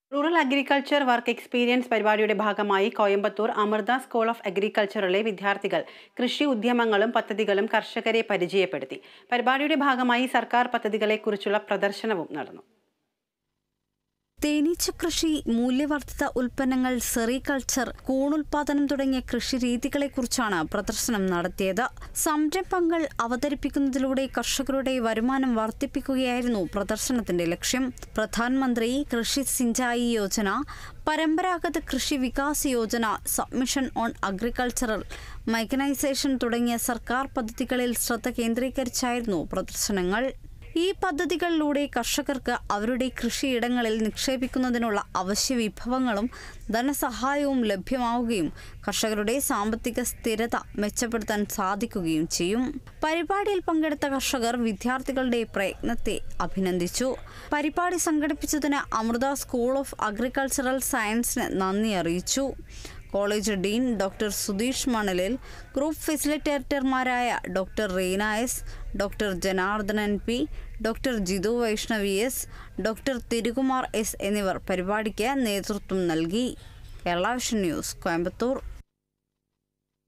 rural agriculture work experience പരിപാടിയുടെ ഭാഗമായി Coimbatore Amrita school of അഗ്രികൾച്ചറിലെ വിദ്യാർത്ഥികൾ കൃഷി ഉദ്യമങ്ങളും പദ്ധതികളും കർഷകരെ പരിചയപ്പെടുത്തി പരിപാടിയുടെ ഭാഗമായി സർക്കാർ പദ്ധതികളെക്കുറിച്ചുള്ള പ്രദർശനവും നടന്നു തേനീച്ച കൃഷി മൂല്യവർദ്ധിത ഉൽപ്പന്നങ്ങൾ സെറികൾച്ചർ കൂണുൽപാദനം തുടങ്ങിയ കൃഷി രീതികളെക്കുറിച്ചാണ് പ്രദർശനം നടത്തിയത് സംരംഭങ്ങൾ അവതരിപ്പിക്കുന്നതിലൂടെ കർഷകരുടെ വരുമാനം വർദ്ധിപ്പിക്കുകയായിരുന്നു പ്രദർശനത്തിന്റെ ലക്ഷ്യം പ്രധാനമന്ത്രി കൃഷി Sinchayee Yojana Paramparagat Krishi Vikas Yojana submission on agricultural mechanisation തുടങ്ങിയ സർക്കാർ പദ്ധതികളിൽ ശ്രദ്ധ കേന്ദ്രീകരിച്ചായിരുന്നു പ്രദർശനങ്ങൾ ഈ പദ്ധതികളിലൂടെ കർഷകർക്ക് അവരുടെ കൃഷിയിടങ്ങളിൽ നിക്ഷേപിക്കുന്നതിനുള്ള അവശ്യ വിഭവങ്ങളും ധനസഹായവും ലഭ്യമാവുകയും കർഷകരുടെ സാമ്പത്തിക സ്ഥിരത മെച്ചപ്പെടുത്താൻ സാധിക്കുകയും ചെയ്യും പരിപാടിയിൽ പങ്കെടുത്ത കർഷകർ വിദ്യാർത്ഥികളുടെ പ്രയത്നത്തെ അഭിനന്ദിച്ചു പരിപാടി സംഘടിപ്പിച്ചതിന് അമൃത സ്കൂൾ ഓഫ് അഗ്രികൾച്ചറൽ സയൻസിന് നന്ദി അറിയിച്ചു college dean doctor Sudheesh Manalil group ഫെസിലിറ്റേറ്റർമാരായ doctor Reena S doctor Janardhanan P doctor Jithu Vaishnavi S doctor Thirukumar S എന്നിവർ പരിപാടിക്ക് നേതൃത്വം നൽകി കേരള വിഷൻ ന്യൂസ് കോയമ്പത്തൂർ